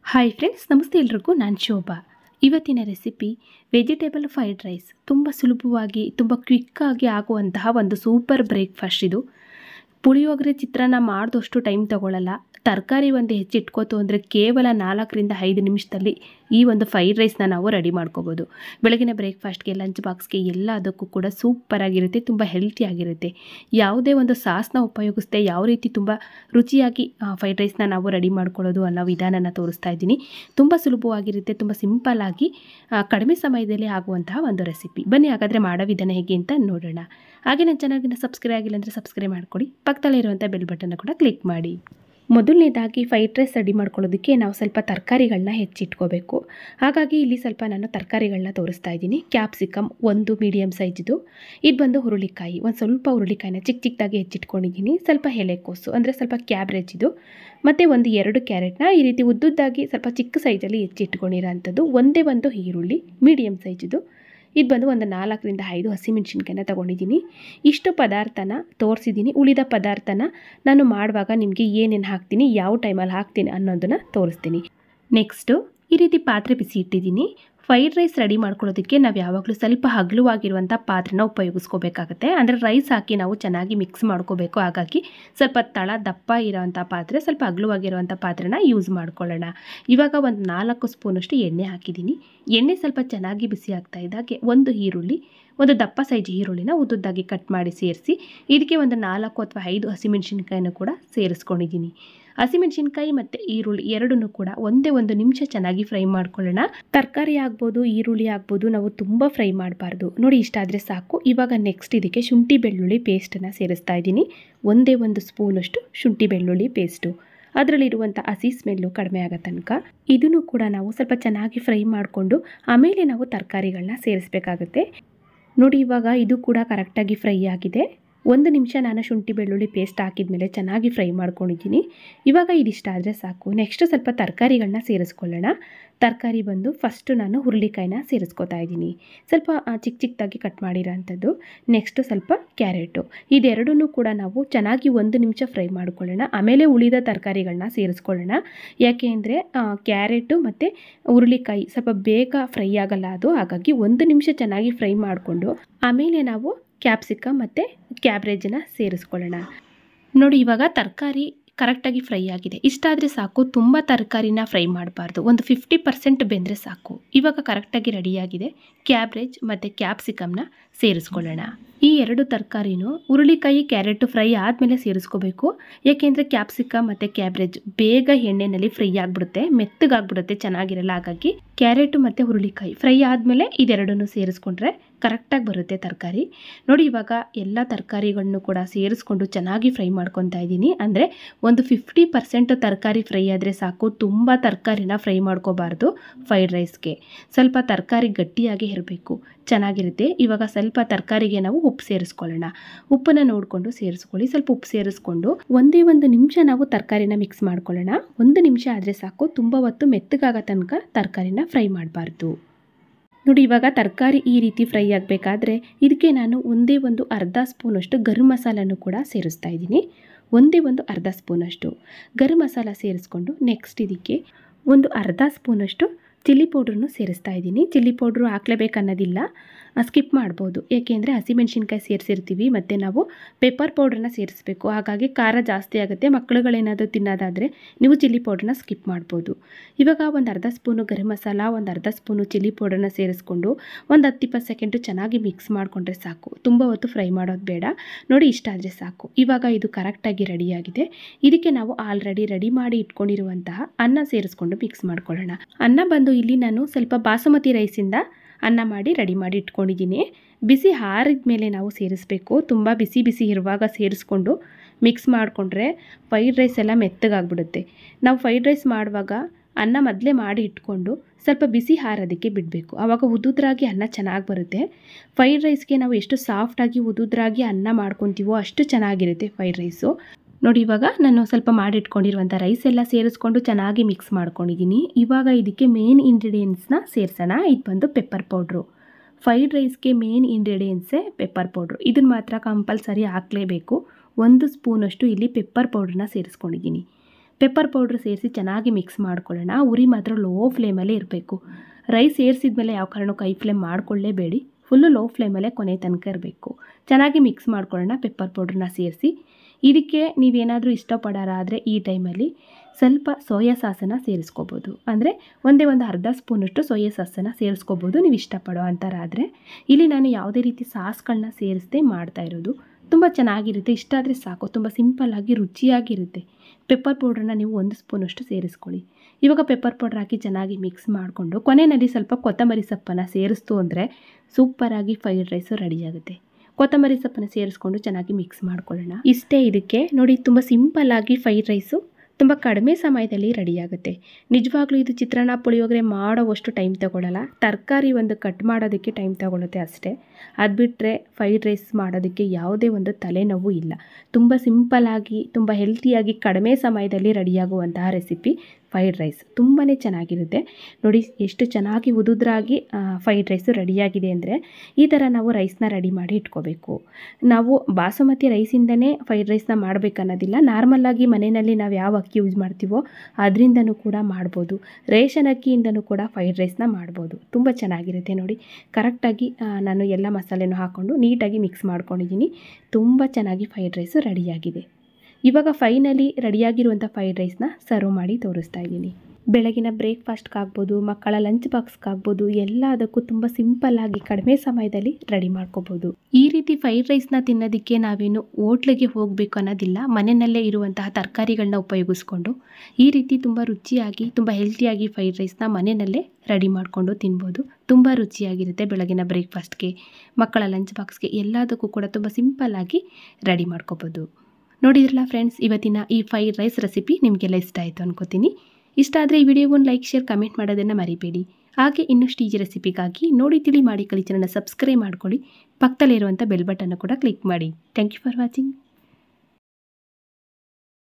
hi friends ನಮಸ್ತೆ ಎಲ್ರಿಗೂ ನಾನು ಶೋಭಾ ಇವತ್ತಿನ ರೆಸಿಪಿ ವೆಜಿಟೇಬಲ್ ಫ್ರೈಡ್ ರೈಸ್ ತುಂಬ ಸುಲಭವಾಗಿ ತುಂಬ ಕ್ವಿಕ್ಕಾಗಿ ಆಗುವಂತಹ ಒಂದು ಸೂಪರ್ ಬ್ರೇಕ್ಫಾಸ್ಟ್ ಇದು ಪುಳಿಯೋಗರೆ ಚಿತ್ರಾನ್ನ ಮಾಡಿದಷ್ಟು ಟೈಮ್ ತಗೊಳ್ಳಲ್ಲ ತರಕಾರಿ ಒಂದು ಹೆಚ್ಚಿಟ್ಕೋತು ಅಂದರೆ ಕೇವಲ ನಾಲ್ಕರಿಂದ ಐದು ನಿಮಿಷದಲ್ಲಿ ಈ ಒಂದು ಫ್ರೈಡ್ ರೈಸ್ನ ನಾವು ರೆಡಿ ಮಾಡ್ಕೋಬೋದು ಬೆಳಗಿನ ಬ್ರೇಕ್ಫಾಸ್ಟ್ಗೆ ಲಂಚ್ ಬಾಕ್ಸ್ಗೆ ಎಲ್ಲದಕ್ಕೂ ಕೂಡ ಸೂಪರಾಗಿರುತ್ತೆ ತುಂಬ ಹೆಲ್ತಿಯಾಗಿರುತ್ತೆ ಯಾವುದೇ ಒಂದು ಸಾಸ್ನ ಉಪಯೋಗಿಸ್ದೆ ಯಾವ ರೀತಿ ತುಂಬ ರುಚಿಯಾಗಿ ಫ್ರೈಡ್ ರೈಸ್ನ ನಾವು ರೆಡಿ ಮಾಡ್ಕೊಳ್ಳೋದು ಅನ್ನೋ ವಿಧಾನನ ತೋರಿಸ್ತಾ ಇದ್ದೀನಿ ತುಂಬ ಸುಲಭವಾಗಿರುತ್ತೆ ತುಂಬ ಸಿಂಪಲ್ಲಾಗಿ ಕಡಿಮೆ ಸಮಯದಲ್ಲಿ ಆಗುವಂತಹ ಒಂದು ರೆಸಿಪಿ ಬನ್ನಿ ಹಾಗಾದರೆ ಮಾಡೋ ವಿಧಾನ ಹೇಗೆ ಅಂತ ನೋಡೋಣ ಹಾಗೆ ನನ್ನ ಚಾನಲ್ಗಿನ ಸಬ್ಸ್ಕ್ರೈಬ್ ಆಗಿಲ್ಲ ಅಂದರೆ ಸಬ್ಸ್ಕ್ರೈಬ್ ಮಾಡ್ಕೊಳ್ಳಿ ಪಕ್ಕದಲ್ಲಿರುವಂಥ ಬೆಲ್ ಬಟನ್ನ ಕೂಡ ಕ್ಲಿಕ್ ಮಾಡಿ ಮೊದಲನೇದಾಗಿ ಫ್ರೈಡ್ ರೈಸ್ ರೆಡಿ ಮಾಡ್ಕೊಳ್ಳೋದಕ್ಕೆ ನಾವು ಸ್ವಲ್ಪ ತರಕಾರಿಗಳನ್ನ ಹೆಚ್ಚಿಟ್ಕೋಬೇಕು ಹಾಗಾಗಿ ಇಲ್ಲಿ ಸ್ವಲ್ಪ ನಾನು ತರಕಾರಿಗಳನ್ನ ತೋರಿಸ್ತಾ ಇದ್ದೀನಿ ಕ್ಯಾಪ್ಸಿಕಮ್ ಒಂದು ಮೀಡಿಯಮ್ ಸೈಜ್ದು ಇದು ಬಂದು ಹುರುಳಿಕಾಯಿ ಒಂದು ಸ್ವಲ್ಪ ಹುರುಳಿಕಾಯಿನ ಚಿಕ್ಕ ಚಿಕ್ಕದಾಗಿ ಹೆಚ್ಚಿಟ್ಕೊಂಡಿದ್ದೀನಿ ಸ್ವಲ್ಪ ಎಲೆಕೋಸು ಅಂದರೆ ಸ್ವಲ್ಪ ಕ್ಯಾಬ್ರೇಜ್ ಇದು ಮತ್ತು ಒಂದು ಎರಡು ಕ್ಯಾರೆಟ್ನ ಈ ರೀತಿ ಉದ್ದುದ್ದಾಗಿ ಸ್ವಲ್ಪ ಚಿಕ್ಕ ಸೈಜಲ್ಲಿ ಹೆಚ್ಚಿಟ್ಕೊಂಡಿರೋ ಅಂಥದ್ದು ಒಂದೇ ಒಂದು ಈರುಳ್ಳಿ ಮೀಡಿಯಮ್ ಸೈಜ್ದು ಇದು ಬಂದು ಒಂದು ನಾಲ್ಕರಿಂದ ಐದು ಹಸಿಮೆಣ್ಸಿನ್ಕಾಯಿನ ತೊಗೊಂಡಿದ್ದೀನಿ ಇಷ್ಟು ಪದಾರ್ಥನ ತೋರಿಸಿದ್ದೀನಿ ಉಳಿದ ಪದಾರ್ಥನ ನಾನು ಮಾಡುವಾಗ ನಿಮಗೆ ಏನೇನು ಹಾಕ್ತೀನಿ ಯಾವ ಟೈಮಲ್ಲಿ ಹಾಕ್ತೀನಿ ಅನ್ನೋದನ್ನು ತೋರಿಸ್ತೀನಿ ನೆಕ್ಸ್ಟು ಈ ರೀತಿ ಪಾತ್ರೆ ಬಿಸಿ ಇಟ್ಟಿದ್ದೀನಿ ಫ್ರೈಡ್ ರೈಸ್ ರೆಡಿ ಮಾಡ್ಕೊಳ್ಳೋದಕ್ಕೆ ನಾವು ಯಾವಾಗಲೂ ಸ್ವಲ್ಪ ಹಗಲುವಾಗಿರುವಂಥ ಪಾತ್ರೆನ ಉಪಯೋಗಿಸ್ಕೋಬೇಕಾಗತ್ತೆ ಅಂದರೆ ರೈಸ್ ಹಾಕಿ ನಾವು ಚೆನ್ನಾಗಿ ಮಿಕ್ಸ್ ಮಾಡ್ಕೋಬೇಕು ಹಾಗಾಗಿ ಸ್ವಲ್ಪ ತಳ ದಪ್ಪ ಇರೋವಂಥ ಪಾತ್ರೆ ಸ್ವಲ್ಪ ಅಗಲವಾಗಿರುವಂಥ ಪಾತ್ರೆನ ಯೂಸ್ ಮಾಡ್ಕೊಳ್ಳೋಣ ಇವಾಗ ಒಂದು ನಾಲ್ಕು ಸ್ಪೂನಷ್ಟು ಎಣ್ಣೆ ಹಾಕಿದ್ದೀನಿ ಎಣ್ಣೆ ಸ್ವಲ್ಪ ಚೆನ್ನಾಗಿ ಬಿಸಿ ಆಗ್ತಾ ಇದ್ದಾಗೆ ಒಂದು ಈರುಳ್ಳಿ ಒಂದು ದಪ್ಪ ಸೈಜ್ ಈರುಳ್ಳಿನ ಉದ್ದುದ್ದಾಗಿ ಕಟ್ ಮಾಡಿ ಸೇರಿಸಿ ಇದಕ್ಕೆ ಒಂದು ನಾಲ್ಕು ಅಥವಾ ಐದು ಹಸಿಮೆಣ್ಸಿನ್ಕಾಯಿನೂ ಕೂಡ ಸೇರಿಸ್ಕೊಂಡಿದ್ದೀನಿ ಹಸಿಮೆಣ್ಸಿನ್ಕಾಯಿ ಮತ್ತು ಈರುಳ್ಳಿ ಎರಡನ್ನೂ ಕೂಡ ಒಂದೇ ಒಂದು ನಿಮಿಷ ಚೆನ್ನಾಗಿ ಫ್ರೈ ಮಾಡ್ಕೊಳ್ಳೋಣ ತರಕಾರಿ ಆಗ್ಬೋದು ಈರುಳ್ಳಿ ಆಗ್ಬೋದು ನಾವು ತುಂಬ ಫ್ರೈ ಮಾಡಬಾರ್ದು ನೋಡಿ ಇಷ್ಟ ಆದರೆ ಸಾಕು ಇವಾಗ ನೆಕ್ಸ್ಟ್ ಇದಕ್ಕೆ ಶುಂಠಿ ಬೆಳ್ಳುಳ್ಳಿ ಪೇಸ್ಟನ್ನು ಸೇರಿಸ್ತಾ ಇದ್ದೀನಿ ಒಂದೇ ಒಂದು ಸ್ಪೂನಷ್ಟು ಶುಂಠಿ ಬೆಳ್ಳುಳ್ಳಿ ಪೇಸ್ಟು ಅದರಲ್ಲಿರುವಂಥ ಹಸಿ ಸ್ಮೆಲ್ಲು ಕಡಿಮೆ ಆಗೋ ತನಕ ಇದನ್ನು ಕೂಡ ನಾವು ಸ್ವಲ್ಪ ಚೆನ್ನಾಗಿ ಫ್ರೈ ಮಾಡಿಕೊಂಡು ಆಮೇಲೆ ನಾವು ತರಕಾರಿಗಳನ್ನ ಸೇರಿಸ್ಬೇಕಾಗತ್ತೆ ನೋಡಿ ಇವಾಗ ಇದು ಕೂಡ ಕರೆಕ್ಟಾಗಿ ಫ್ರೈ ಆಗಿದೆ ಒಂದು ನಿಮಿಷ ನಾನು ಶುಂಠಿ ಬೆಳ್ಳುಳ್ಳಿ ಪೇಸ್ಟ್ ಹಾಕಿದ್ಮೇಲೆ ಚೆನ್ನಾಗಿ ಫ್ರೈ ಮಾಡ್ಕೊಂಡಿದ್ದೀನಿ ಇವಾಗ ಇದಿಷ್ಟ ಆದರೆ ಸಾಕು ನೆಕ್ಸ್ಟ್ ಸ್ವಲ್ಪ ತರಕಾರಿಗಳನ್ನ ಸೇರಿಸ್ಕೊಳ್ಳೋಣ ತರಕಾರಿ ಬಂದು ಫಸ್ಟು ನಾನು ಹುರುಳಿಕಾಯಿನ ಸೇರಿಸ್ಕೊತಾ ಇದ್ದೀನಿ ಸ್ವಲ್ಪ ಚಿಕ್ಕ ಚಿಕ್ಕದಾಗಿ ಕಟ್ ಮಾಡಿರೋ ಅಂಥದ್ದು ನೆಕ್ಸ್ಟು ಸ್ವಲ್ಪ ಕ್ಯಾರೆಟು ಇದೆರಡನ್ನೂ ಕೂಡ ನಾವು ಚೆನ್ನಾಗಿ ಒಂದು ನಿಮಿಷ ಫ್ರೈ ಮಾಡ್ಕೊಳ್ಳೋಣ ಆಮೇಲೆ ಉಳಿದ ತರಕಾರಿಗಳನ್ನ ಸೇರಿಸ್ಕೊಳ್ಳೋಣ ಯಾಕೆ ಅಂದರೆ ಕ್ಯಾರೆಟು ಮತ್ತು ಹುರುಳಿಕಾಯಿ ಸ್ವಲ್ಪ ಬೇಗ ಫ್ರೈ ಆಗಲ್ಲ ಅದು ಹಾಗಾಗಿ ಒಂದು ನಿಮಿಷ ಚೆನ್ನಾಗಿ ಫ್ರೈ ಮಾಡಿಕೊಂಡು ಆಮೇಲೆ ನಾವು ಕ್ಯಾಪ್ಸಿಕಮ್ ಮತ್ತು ಕ್ಯಾಬ್ರೇಜನ್ನ ಸೇರಿಸ್ಕೊಳ್ಳೋಣ ನೋಡಿ ಇವಾಗ ತರಕಾರಿ ಕರೆಕ್ಟಾಗಿ ಫ್ರೈ ಆಗಿದೆ ಇಷ್ಟಾದರೆ ಸಾಕು ತುಂಬ ತರಕಾರಿನ ಫ್ರೈ ಮಾಡಬಾರ್ದು ಒಂದು ಫಿಫ್ಟಿ ಪರ್ಸೆಂಟ್ ಬೆಂದರೆ ಸಾಕು ಇವಾಗ ಕರೆಕ್ಟಾಗಿ ರೆಡಿಯಾಗಿದೆ ಕ್ಯಾಬ್ರೇಜ್ ಮತ್ತು ಕ್ಯಾಪ್ಸಿಕಮ್ನ ಸೇರಿಸ್ಕೊಳ್ಳೋಣ ಈ ಎರಡು ತರಕಾರಿನೂ ಹುರುಳಿಕಾಯಿ ಕ್ಯಾರೆಟು ಫ್ರೈ ಆದಮೇಲೆ ಸೇರಿಸ್ಕೋಬೇಕು ಯಾಕೆಂದರೆ ಕ್ಯಾಪ್ಸಿಕಮ್ ಮತ್ತು ಕ್ಯಾಬ್ರೇಜ್ ಬೇಗ ಎಣ್ಣೆಯಲ್ಲಿ ಫ್ರೈ ಆಗಿಬಿಡುತ್ತೆ ಮೆತ್ತಗಾಗ್ಬಿಡುತ್ತೆ ಚೆನ್ನಾಗಿರಲ್ಲ ಹಾಗಾಗಿ ಕ್ಯಾರೆಟು ಮತ್ತು ಹುರುಳಿಕಾಯಿ ಫ್ರೈ ಆದಮೇಲೆ ಇದೆರಡನ್ನೂ ಸೇರಿಸ್ಕೊಂಡ್ರೆ ಕರೆಕ್ಟಾಗಿ ಬರುತ್ತೆ ತರಕಾರಿ ನೋಡಿ ಇವಾಗ ಎಲ್ಲ ತರಕಾರಿಗಳನ್ನು ಕೂಡ ಸೇರಿಸ್ಕೊಂಡು ಚೆನ್ನಾಗಿ ಫ್ರೈ ಮಾಡ್ಕೊತಾ ಇದ್ದೀನಿ ಅಂದರೆ ಒಂದು ಫಿಫ್ಟಿ ಪರ್ಸೆಂಟ್ ತರಕಾರಿ ಫ್ರೈ ಆದರೆ ಸಾಕು ತುಂಬ ತರಕಾರಿನ ಫ್ರೈ ಮಾಡ್ಕೋಬಾರ್ದು ಫ್ರೈಡ್ ರೈಸ್ಗೆ ಸ್ವಲ್ಪ ತರಕಾರಿ ಗಟ್ಟಿಯಾಗಿ ಇರಬೇಕು ಚೆನ್ನಾಗಿರುತ್ತೆ ಇವಾಗ ಸ್ವಲ್ಪ ತರಕಾರಿಗೆ ನಾವು ಉಪ್ಪು ಸೇರಿಸ್ಕೊಳ್ಳೋಣ ಉಪ್ಪನ್ನು ನೋಡಿಕೊಂಡು ಸೇರಿಸ್ಕೊಳ್ಳಿ ಸ್ವಲ್ಪ ಉಪ್ಪು ಸೇರಿಸ್ಕೊಂಡು ಒಂದೇ ಒಂದು ನಿಮಿಷ ನಾವು ತರಕಾರಿನ ಮಿಕ್ಸ್ ಮಾಡ್ಕೊಳ್ಳೋಣ ಒಂದು ನಿಮಿಷ ಆದರೆ ಸಾಕು ತುಂಬ ಹೊತ್ತು ಮೆತ್ತಗಾಗೋ ತನಕ ತರಕಾರಿನ ಫ್ರೈ ಮಾಡಬಾರ್ದು ನೋಡಿ ಇವಾಗ ತರಕಾರಿ ಈ ರೀತಿ ಫ್ರೈ ಆಗಬೇಕಾದ್ರೆ ಇದಕ್ಕೆ ನಾನು ಒಂದೇ ಒಂದು ಅರ್ಧ ಸ್ಪೂನಷ್ಟು ಗರಂ ಮಸಾಲನೂ ಕೂಡ ಸೇರಿಸ್ತಾ ಇದ್ದೀನಿ ಒಂದೇ ಒಂದು ಅರ್ಧ ಸ್ಪೂನಷ್ಟು ಗರಂ ಮಸಾಲ ಸೇರಿಸ್ಕೊಂಡು ನೆಕ್ಸ್ಟ್ ಇದಕ್ಕೆ ಒಂದು ಅರ್ಧ ಸ್ಪೂನಷ್ಟು ಚಿಲ್ಲಿ ಪೌಡ್ರನ್ನು ಸೇರಿಸ್ತಾ ಇದ್ದೀನಿ ಚಿಲ್ಲಿ ಪೌಡ್ರು ಹಾಕ್ಲೇಬೇಕನ್ನೋದಿಲ್ಲ ಸ್ಕಿಪ್ ಮಾಡ್ಬೋದು ಏಕೆಂದರೆ ಹಸಿಮೆಣ್ಸಿನ್ಕಾಯಿ ಸೇರಿಸಿರ್ತೀವಿ ಮತ್ತು ನಾವು ಪೆಪ್ಪರ್ ಪೌಡ್ರನ್ನ ಸೇರಿಸಬೇಕು ಹಾಗಾಗಿ ಖಾರ ಜಾಸ್ತಿ ಆಗುತ್ತೆ ಮಕ್ಕಳುಗಳೇನಾದರೂ ತಿನ್ನೋದಾದರೆ ನೀವು ಚಿಲ್ಲಿ ಪೌಡ್ರನ್ನ ಸ್ಕಿಪ್ ಮಾಡ್ಬೋದು ಇವಾಗ ಒಂದು ಅರ್ಧ ಸ್ಪೂನು ಗರಂ ಮಸಾಲ ಒಂದು ಅರ್ಧ ಸ್ಪೂನು ಚಿಲ್ಲಿ ಪೌಡ್ರನ್ನ ಸೇರಿಸ್ಕೊಂಡು ಒಂದು ಹತ್ತು ಇಪ್ಪತ್ತು ಸೆಕೆಂಡು ಚೆನ್ನಾಗಿ ಮಿಕ್ಸ್ ಮಾಡಿಕೊಂಡ್ರೆ ಸಾಕು ತುಂಬ ಹೊತ್ತು ಫ್ರೈ ಮಾಡೋದು ಬೇಡ ನೋಡಿ ಇಷ್ಟ ಆದರೆ ಸಾಕು ಇವಾಗ ಇದು ಕರೆಕ್ಟಾಗಿ ರೆಡಿಯಾಗಿದೆ ಇದಕ್ಕೆ ನಾವು ಆಲ್ರೆಡಿ ರೆಡಿ ಮಾಡಿ ಇಟ್ಕೊಂಡಿರುವಂತಹ ಅನ್ನ ಸೇರಿಸ್ಕೊಂಡು ಮಿಕ್ಸ್ ಮಾಡ್ಕೊಳ್ಳೋಣ ಅನ್ನ ಬಂದು ಇಲ್ಲಿ ನಾನು ಸ್ವಲ್ಪ ಬಾಸುಮತಿ ರೈಸಿಂದ ಅನ್ನ ಮಾಡಿ ರೆಡಿ ಮಾಡಿ ಇಟ್ಕೊಂಡಿದ್ದೀನಿ ಬಿಸಿ ಹಾರಿದ ಮೇಲೆ ನಾವು ಸೇರಿಸ್ಬೇಕು ತುಂಬ ಬಿಸಿ ಬಿಸಿ ಇರುವಾಗ ಸೇರಿಸ್ಕೊಂಡು ಮಿಕ್ಸ್ ಮಾಡಿಕೊಂಡ್ರೆ ಫ್ರೈಡ್ ರೈಸ್ ಎಲ್ಲ ಮೆತ್ತಗಾಗ್ಬಿಡುತ್ತೆ ನಾವು ಫ್ರೈಡ್ ರೈಸ್ ಮಾಡುವಾಗ ಅನ್ನ ಮೊದಲೇ ಮಾಡಿ ಇಟ್ಕೊಂಡು ಸ್ವಲ್ಪ ಬಿಸಿ ಹಾರೋದಕ್ಕೆ ಬಿಡಬೇಕು ಆವಾಗ ಉದುದ್ರಾಗಿ ಅನ್ನ ಚೆನ್ನಾಗಿ ಬರುತ್ತೆ ಫ್ರೈಡ್ ರೈಸ್ಗೆ ನಾವು ಎಷ್ಟು ಸಾಫ್ಟಾಗಿ ಉದುದ್ರಾಗಿ ಅನ್ನ ಮಾಡ್ಕೊತೀವೋ ಅಷ್ಟು ಚೆನ್ನಾಗಿರುತ್ತೆ ಫ್ರೈಡ್ ರೈಸು ನೋಡಿ ಇವಾಗ ನಾನು ಸ್ವಲ್ಪ ಮಾಡಿಟ್ಕೊಂಡಿರುವಂಥ ರೈಸ್ ಎಲ್ಲ ಸೇರಿಸ್ಕೊಂಡು ಚೆನ್ನಾಗಿ ಮಿಕ್ಸ್ ಮಾಡ್ಕೊಂಡಿದ್ದೀನಿ ಇವಾಗ ಇದಕ್ಕೆ ಮೇನ್ ಇಂಗ್ರೀಡಿಯೆಂಟ್ಸ್ನ ಸೇರಿಸೋಣ ಇದು ಬಂದು ಪೆಪ್ಪರ್ ಪೌಡ್ರು ಫ್ರೈಡ್ ರೈಸ್ಗೆ ಮೇನ್ ಇಂಗ್ರೀಡಿಯೆಂಟ್ಸೇ ಪೆಪ್ಪರ್ ಪೌಡ್ರು ಇದನ್ನು ಮಾತ್ರ ಕಂಪಲ್ಸರಿ ಹಾಕಲೇಬೇಕು ಒಂದು ಸ್ಪೂನಷ್ಟು ಇಲ್ಲಿ ಪೆಪ್ಪರ್ ಪೌಡ್ರನ್ನ ಸೇರಿಸ್ಕೊಂಡಿದ್ದೀನಿ ಪೆಪ್ಪರ್ ಪೌಡ್ರ್ ಸೇರಿಸಿ ಚೆನ್ನಾಗಿ ಮಿಕ್ಸ್ ಮಾಡ್ಕೊಳ್ಳೋಣ ಉರಿ ಮಾತ್ರ ಲೋ ಫ್ಲೇಮಲ್ಲೇ ಇರಬೇಕು ರೈಸ್ ಸೇರಿಸಿದ ಮೇಲೆ ಯಾವ ಕಾರಣಕ್ಕೂ ಹೈ ಫ್ಲೇಮ್ ಮಾಡ್ಕೊಳ್ಳೇಬೇಡಿ ಫುಲ್ಲು ಲೋ ಫ್ಲೇಮಲ್ಲೇ ಕೊನೆ ತನಕ ಇರಬೇಕು ಚೆನ್ನಾಗಿ ಮಿಕ್ಸ್ ಮಾಡ್ಕೊಳ್ಳೋಣ ಪೆಪ್ಪರ್ ಪೌಡ್ರನ್ನ ಸೇರಿಸಿ ಇದಕ್ಕೆ ನೀವೇನಾದರೂ ಇಷ್ಟಪಡೋರಾದರೆ ಈ ಟೈಮಲ್ಲಿ ಸ್ವಲ್ಪ ಸೋಯಾ ಸಾಸನ್ನು ಸೇರಿಸ್ಕೋಬೋದು ಅಂದರೆ ಒಂದೇ ಒಂದು ಅರ್ಧ ಸ್ಪೂನಷ್ಟು ಸೋಯಾ ಸಾಸನ್ನು ಸೇರಿಸ್ಕೋಬೋದು ನೀವು ಇಷ್ಟಪಡೋ ಅಂಥರಾದರೆ ಇಲ್ಲಿ ನಾನು ಯಾವುದೇ ರೀತಿ ಸಾಸ್ಗಳನ್ನ ಸೇರಿಸದೆ ಮಾಡ್ತಾ ಇರೋದು ತುಂಬ ಚೆನ್ನಾಗಿರುತ್ತೆ ಇಷ್ಟ ಆದರೆ ಸಾಕು ತುಂಬ ಸಿಂಪಲ್ಲಾಗಿ ರುಚಿಯಾಗಿರುತ್ತೆ ಪೆಪ್ಪರ್ ಪೌಡ್ರನ್ನ ನೀವು ಒಂದು ಸ್ಪೂನಷ್ಟು ಸೇರಿಸ್ಕೊಳ್ಳಿ ಇವಾಗ ಪೆಪ್ಪರ್ ಪೌಡ್ರ್ ಹಾಕಿ ಚೆನ್ನಾಗಿ ಮಿಕ್ಸ್ ಮಾಡಿಕೊಂಡು ಕೊನೆಯಲ್ಲಿ ಸ್ವಲ್ಪ ಕೊತ್ತಂಬರಿ ಸೊಪ್ಪನ್ನು ಸೇರಿಸ್ತು ಅಂದರೆ ಸೂಪರಾಗಿ ಫ್ರೈಡ್ ರೈಸು ರೆಡಿಯಾಗುತ್ತೆ ಕೊತ್ತಂಬರಿ ಸೊಪ್ಪನ್ನು ಸೇರಿಸ್ಕೊಂಡು ಚೆನ್ನಾಗಿ ಮಿಕ್ಸ್ ಮಾಡ್ಕೊಳ್ಳೋಣ ಇಷ್ಟೇ ಇದಕ್ಕೆ ನೋಡಿ ತುಂಬ ಸಿಂಪಲ್ಲಾಗಿ ಫ್ರೈಡ್ ರೈಸು ತುಂಬ ಕಡಿಮೆ ಸಮಯದಲ್ಲಿ ರೆಡಿಯಾಗುತ್ತೆ ನಿಜವಾಗ್ಲೂ ಇದು ಚಿತ್ರಾನ್ನ ಪುಳಿಯೋಗರೆ ಮಾಡೋವಷ್ಟು ಟೈಮ್ ತಗೊಳ್ಳಲ್ಲ ತರಕಾರಿ ಒಂದು ಕಟ್ ಮಾಡೋದಕ್ಕೆ ಟೈಮ್ ತಗೊಳುತ್ತೆ ಅಷ್ಟೇ ಅದು ಬಿಟ್ಟರೆ ಫ್ರೈಡ್ ರೈಸ್ ಮಾಡೋದಕ್ಕೆ ಯಾವುದೇ ಒಂದು ತಲೆನೋವು ಇಲ್ಲ ತುಂಬ ಸಿಂಪಲ್ಲಾಗಿ ತುಂಬ ಹೆಲ್ತಿಯಾಗಿ ಕಡಿಮೆ ಸಮಯದಲ್ಲಿ ರೆಡಿಯಾಗುವಂತಹ ರೆಸಿಪಿ ಫ್ರೈಡ್ ರೈಸ್ ತುಂಬಾ ಚೆನ್ನಾಗಿರುತ್ತೆ ನೋಡಿ ಎಷ್ಟು ಚೆನ್ನಾಗಿ ಉದುದ್ರಾಗಿ ಫ್ರೈಡ್ ರೈಸು ರೆಡಿಯಾಗಿದೆ ಅಂದರೆ ಈ ಥರ ನಾವು ರೈಸ್ನ ರೆಡಿ ಮಾಡಿ ಇಟ್ಕೋಬೇಕು ನಾವು ಬಾಸುಮತಿ ರೈಸಿಂದನೇ ಫ್ರೈಡ್ ರೈಸ್ನ ಮಾಡಬೇಕನ್ನೋದಿಲ್ಲ ನಾರ್ಮಲ್ಲಾಗಿ ಮನೆಯಲ್ಲಿ ನಾವು ಯಾವ ಅಕ್ಕಿ ಯೂಸ್ ಮಾಡ್ತೀವೋ ಅದರಿಂದನೂ ಕೂಡ ಮಾಡ್ಬೋದು ರೇಷನ್ ಅಕ್ಕಿಯಿಂದನೂ ಕೂಡ ಫ್ರೈಡ್ ರೈಸ್ನ ಮಾಡ್ಬೋದು ತುಂಬ ಚೆನ್ನಾಗಿರುತ್ತೆ ನೋಡಿ ಕರೆಕ್ಟಾಗಿ ನಾನು ಎಲ್ಲ ಮಸಾಲೆನೂ ಹಾಕ್ಕೊಂಡು ನೀಟಾಗಿ ಮಿಕ್ಸ್ ಮಾಡ್ಕೊಂಡಿದ್ದೀನಿ ತುಂಬ ಚೆನ್ನಾಗಿ ಫ್ರೈಡ್ ರೈಸು ರೆಡಿಯಾಗಿದೆ ಇವಾಗ ಫೈನಲಿ ರೆಡಿಯಾಗಿರುವಂಥ ಫ್ರೈಡ್ ರೈಸ್ನ ಸರ್ವ್ ಮಾಡಿ ತೋರಿಸ್ತಾ ಇದ್ದೀನಿ ಬೆಳಗಿನ ಬ್ರೇಕ್ಫಾಸ್ಟ್ಗಾಗ್ಬೋದು ಮಕ್ಕಳ ಲಂಚ್ ಬಾಕ್ಸ್ಗಾಗ್ಬೋದು ಎಲ್ಲದಕ್ಕೂ ತುಂಬ ಸಿಂಪಲ್ಲಾಗಿ ಕಡಿಮೆ ಸಮಯದಲ್ಲಿ ರೆಡಿ ಮಾಡ್ಕೋಬೋದು ಈ ರೀತಿ ಫ್ರೈಡ್ ರೈಸ್ನ ತಿನ್ನೋದಕ್ಕೆ ನಾವೇನು ಹೋಟ್ಲಿಗೆ ಹೋಗಬೇಕು ಅನ್ನೋದಿಲ್ಲ ಮನೆಯಲ್ಲೇ ಇರುವಂತಹ ತರಕಾರಿಗಳನ್ನ ಉಪಯೋಗಿಸ್ಕೊಂಡು ಈ ರೀತಿ ತುಂಬ ರುಚಿಯಾಗಿ ತುಂಬ ಹೆಲ್ತಿಯಾಗಿ ಫ್ರೈಡ್ ರೈಸ್ನ ಮನೆಯಲ್ಲೇ ರೆಡಿ ಮಾಡಿಕೊಂಡು ತಿನ್ಬೋದು ತುಂಬ ರುಚಿಯಾಗಿರುತ್ತೆ ಬೆಳಗಿನ ಬ್ರೇಕ್ಫಾಸ್ಟ್ಗೆ ಮಕ್ಕಳ ಲಂಚ್ ಬಾಕ್ಸ್ಗೆ ಎಲ್ಲದಕ್ಕೂ ಕೂಡ ತುಂಬ ಸಿಂಪಲ್ಲಾಗಿ ರೆಡಿ ಮಾಡ್ಕೋಬೋದು ನೋಡಿದ್ರಲ್ಲ ಫ್ರೆಂಡ್ಸ್ ಇವತ್ತಿನ ಈ ಫ್ರೈಡ್ ರೈಸ್ ರೆಸಿಪಿ ನಿಮಗೆಲ್ಲ ಇಷ್ಟ ಆಯಿತು ಅನ್ಕೋತೀನಿ ಇಷ್ಟ ಆದರೆ ಈ ವಿಡಿಯೋಗೊಂದು ಲೈಕ್ ಶೇರ್ ಕಮೆಂಟ್ ಮಾಡೋದನ್ನು ಮರಿಬೇಡಿ ಹಾಗೆ ಇನ್ನಷ್ಟು ಈಜಿ ರೆಸಿಪಿಗಾಗಿ ನೋಡಿ ತಿಳಿ ಮಾಡಿ ಕಲಿ ಚಾನಲ್ನ ಸಬ್ಸ್ಕ್ರೈಬ್ ಮಾಡ್ಕೊಳ್ಳಿ ಪಕ್ಕದಲ್ಲಿರುವಂಥ ಬೆಲ್ ಬಟನ್ನ ಕೂಡ ಕ್ಲಿಕ್ ಮಾಡಿ ಥ್ಯಾಂಕ್ ಯು ಫಾರ್ ವಾಚಿಂಗ್